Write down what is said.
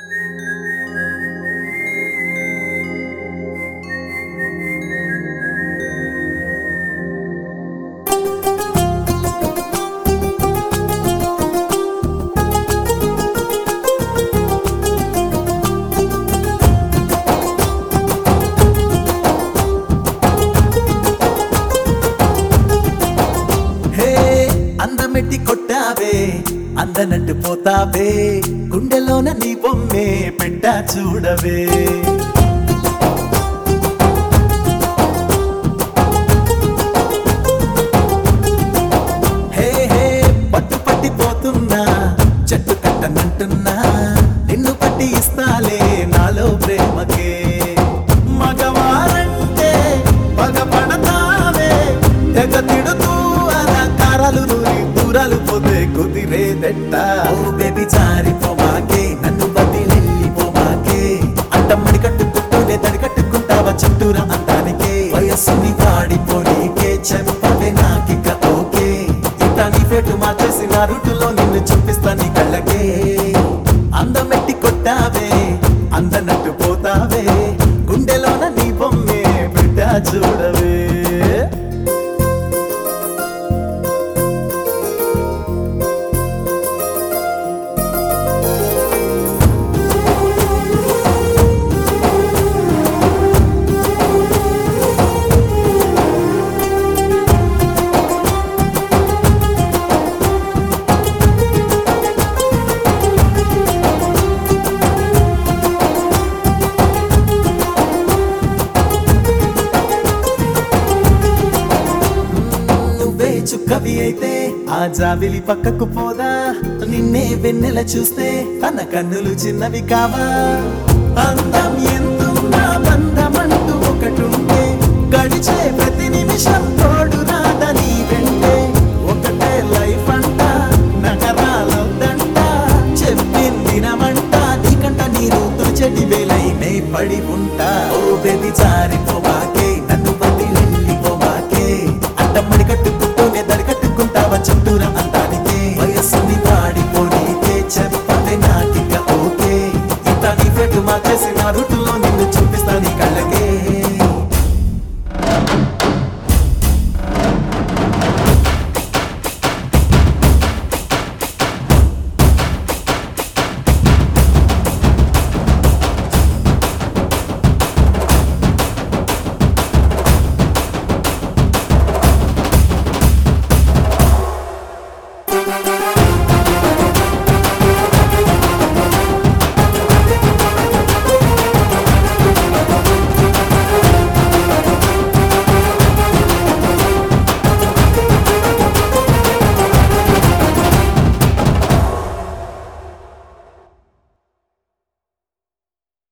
హే అందమెట్టి కొట్టావే అందనట్టు పోతావే గుండెలోన నీ బొమ్మే పెట్టా చూడవే హే హే పట్టు పట్టిపోతున్నా చెట్టు కట్టనంటున్నా నిన్ను పట్టి ఇస్తాలే నాలో ప్రేమకే మగవారంటే పగపడతావే తెగ తిడుతూ అలకారాలు నూరి దూరాలు పోతే కుదిరేదెట్ట ఓ బేబీ జారిపోమాకే నన్ను వదిలిపోమాకే అడ్డమ్మడి కట్టుకుంటూనే తడి కట్టుకుంటావా చుట్టూరా అందానికే వయస్సుని వాడిపోనీకే చెప్పవే నాకిక ఓకే ఇట్ట నీ ఫేటు మార్చేసి నా రూటులో నిన్ను చూపిస్తా నీ కళ్ళకే అందమెట్టి కొట్టావే అందనట్టు పోతావే గుండెలోన నీ బొమ్మే బిడ్డ చూడవే నువ్వే చుక్కవి అయితే ఆ జాబిలి పక్కకు పోదా నిన్నే వెన్నెల చూస్తే తన కన్నులు చిన్నవి కావా అందం ఎంతున్నా బంధమంటూ ఒకటుంటే గడిచే ప్రతి నిమిషం తోడు రాదని వెంటే ఒకటే లైఫ్ అంట నగరాలొద్దంట చెప్పిందినమంట నీకంట నీరు తుచటి వేలైనే పడి ఉంటా